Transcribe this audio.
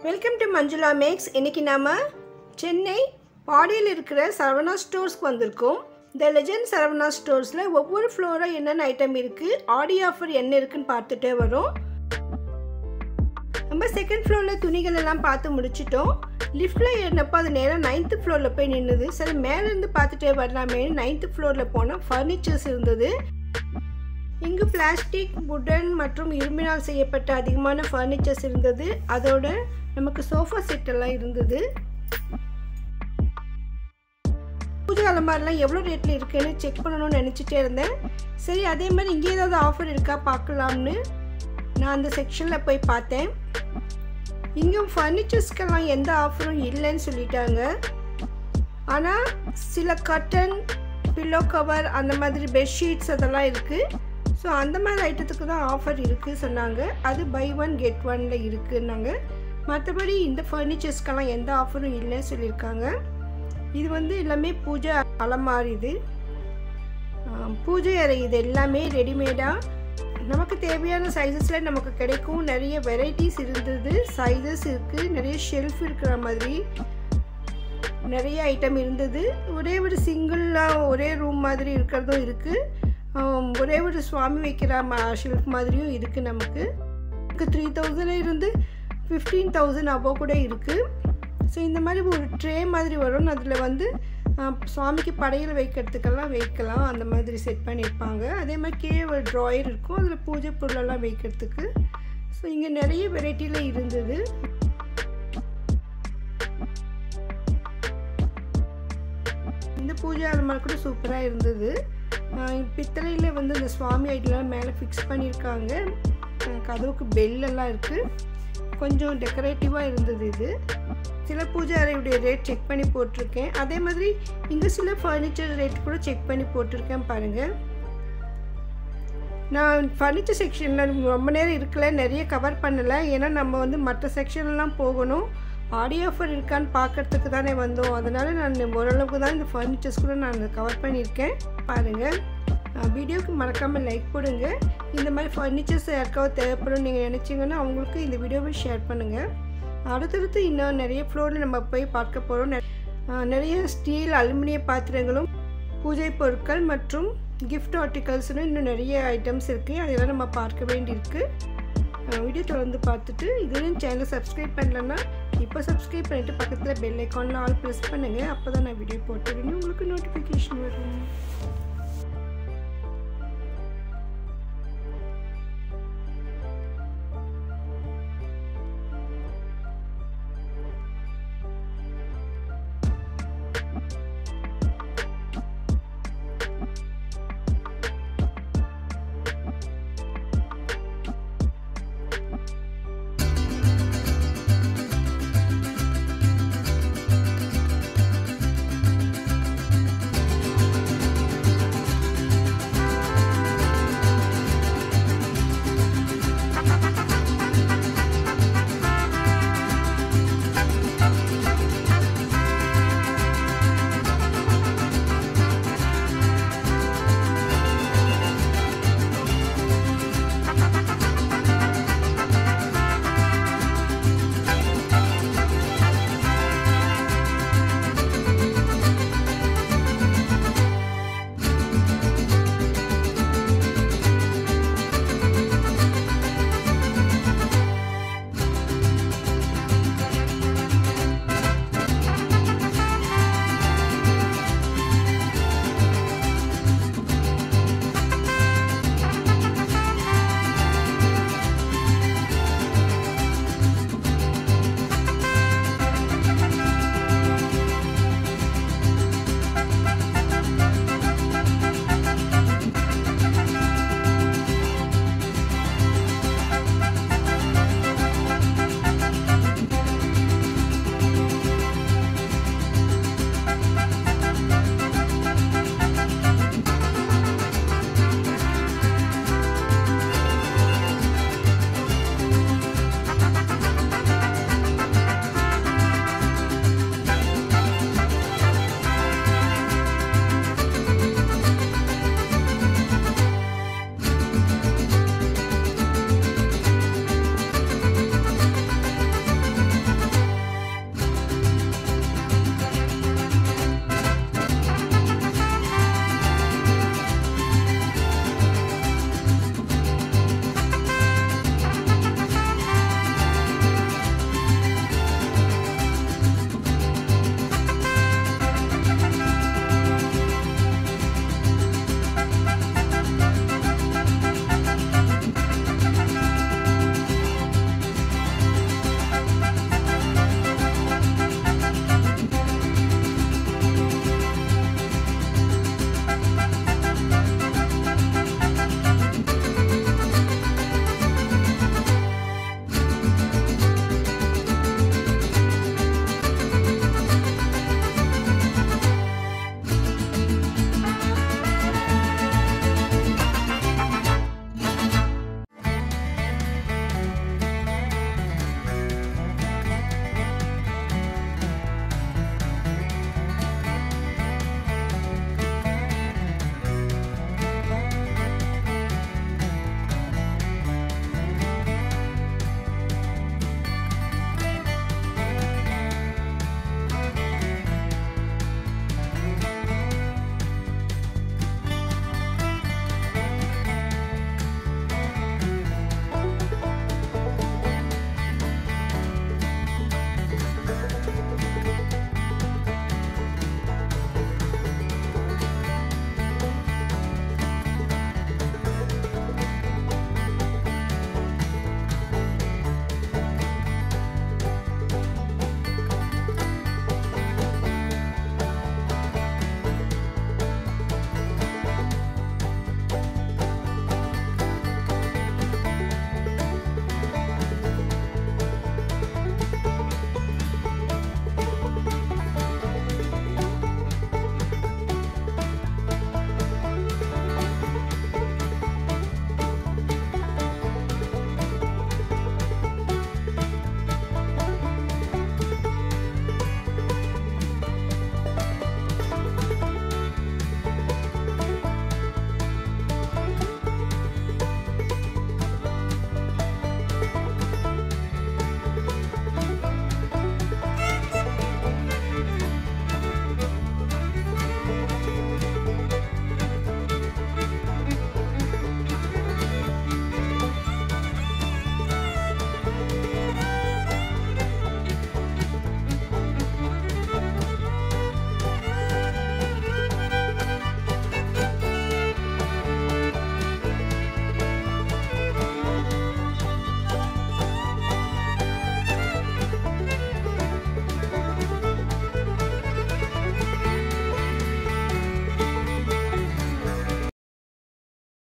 welcome to Manjula maths இன்னைக்கு நாம சென்னை பாடியில் இருக்கிற சரவணா ஸ்டோர்ஸ்க்கு வந்திருக்கோம் இந்த லெஜண்ட் சரவணா ஸ்டோர்ஸில் ஒவ்வொரு ஃப்ளோராக என்னென்ன ஐட்டம் இருக்குது ஆடி ஆஃபர் என்ன இருக்குன்னு பார்த்துட்டே வரோம் நம்ம செகண்ட் ஃப்ளோரில் துணிகள் எல்லாம் பார்த்து முடிச்சிட்டோம் லிஃப்ட்டில் ஏறினப்போ அது நேராக நைன்த்து ஃப்ளோரில் போய் நின்றுது சரி மேலேருந்து பார்த்துட்டே வரலாமே நைன்த்து ஃப்ளோரில் போனால் ஃபர்னிச்சர்ஸ் இருந்தது இங்கு பிளாஸ்டிக் வுடன் மற்றும் இரும்பினால் செய்யப்பட்ட அதிகமான ஃபர்னிச்சர்ஸ் இருந்தது அதோட நமக்கு சோஃபா செட் எல்லாம் இருந்தது பூஜை அலமாரிலாம் எவ்வளோ ரேட்டில் இருக்குன்னு செக் பண்ணணும்னு நினச்சிட்டே இருந்தேன் சரி அதே மாதிரி இங்கே ஏதாவது ஆஃபர் இருக்கா பார்க்கலாம்னு நான் அந்த செக்ஷனில் போய் பார்த்தேன் இங்கே ஃபர்னிச்சர்ஸ்க்கெல்லாம் எந்த ஆஃபரும் இல்லைன்னு சொல்லிட்டாங்க ஆனால் சில கட்டன் பில்லோ கவர் அந்த மாதிரி பெட்ஷீட்ஸ் அதெல்லாம் இருக்குது ஸோ அந்த மாதிரி ஐட்டத்துக்கு தான் ஆஃபர் இருக்குது சொன்னாங்க அது பை ஒன் கெட் ஒனில் இருக்குன்னாங்க மற்றபடி இந்த ஃபர்னிச்சர்ஸ்க்கெல்லாம் எந்த ஆஃபரும் இல்லைன்னு சொல்லியிருக்காங்க இது வந்து எல்லாமே பூஜை அலமாரி இது பூஜை அறை இது எல்லாமே ரெடிமேடாக நமக்கு தேவையான சைஸஸில் நமக்கு கிடைக்கும் நிறைய வெரைட்டிஸ் இருந்தது சைஸஸ் இருக்குது நிறைய ஷெல்ஃப் இருக்கிற மாதிரி நிறைய ஐட்டம் இருந்தது ஒரே ஒரு சிங்கிளாக ஒரே ரூம் மாதிரி இருக்கிறதும் இருக்குது ஒரே ஒரு சுவாமி வைக்கிற ஷெல்ஃப் மாதிரியும் இருக்குது நமக்கு நமக்கு த்ரீ தௌசண்ட் இருந்து ஃபிஃப்டீன் தௌசண்ட் அபோவ் கூட இருக்குது ஸோ இந்த மாதிரி ஒரு ட்ரே மாதிரி வரும் அதில் வந்து சுவாமிக்கு படையில் வைக்கிறதுக்கெல்லாம் வைக்கலாம் அந்த மாதிரி செட் பண்ணியிருப்பாங்க அதே மாதிரி கீழே ஒரு ட்ராயர் இருக்கும் அதில் பூஜை பொருளெல்லாம் வைக்கிறதுக்கு ஸோ இங்கே நிறைய வெரைட்டியில் இருந்தது இந்த பூஜை அலமாரி கூட சூப்பராக இருந்தது பித்தளையில் வந்து இந்த சுவாமி ஐட்டெலாம் மேலே ஃபிக்ஸ் பண்ணியிருக்காங்க கதவுக்கு பெல்லெல்லாம் இருக்குது கொஞ்சம் டெக்கரேட்டிவாக இருந்தது இது சில பூஜை அறையுடைய ரேட் செக் பண்ணி போட்டிருக்கேன் அதே மாதிரி இங்கே சில ஃபர்னிச்சர் ரேட் கூட செக் பண்ணி போட்டிருக்கேன் பாருங்கள் நான் ஃபர்னிச்சர் செக்ஷனில் ரொம்ப நேரம் இருக்கல நிறைய கவர் பண்ணலை ஏன்னா நம்ம வந்து மற்ற செக்ஷன்லாம் போகணும் ஆடி ஆஃபர் இருக்கான்னு பார்க்குறதுக்கு தானே வந்தோம் அதனால் நான் ஓரளவுக்கு தான் இந்த ஃபர்னிச்சர்ஸ் கூட நான் கவர் பண்ணியிருக்கேன் பாருங்கள் வீடியோக்கு மறக்காமல் லைக் போடுங்க இந்த மாதிரி ஃபர்னிச்சர்ஸ் யாருக்காவது தேவைப்படும் நீங்கள் நினச்சிங்கன்னா அவங்களுக்கு இந்த வீடியோவை ஷேர் பண்ணுங்கள் அடுத்தடுத்து இன்னும் நிறைய ஃப்ளோரில் நம்ம போய் பார்க்க போகிறோம் நிறைய ஸ்டீல் அலுமினிய பாத்திரங்களும் பூஜை பொருட்கள் மற்றும் கிஃப்ட் ஆர்டிகல்ஸ்னு இன்னும் நிறைய ஐட்டம்ஸ் இருக்குது அதெல்லாம் நம்ம பார்க்க வேண்டியிருக்கு வீடியோ தொடர்ந்து பார்த்துட்டு இதுவும் சேனலை சப்ஸ்கிரைப் பண்ணலன்னா இப்போ சப்ஸ்கிரைப் பண்ணிவிட்டு பக்கத்தில் பெல் ஐக்கானில் ஆல் ப்ரெஸ் பண்ணுங்கள் அப்போ தான் நான் வீடியோ போட்டுருந்தேன் உங்களுக்கு நோட்டிஃபிகேஷன் வரும்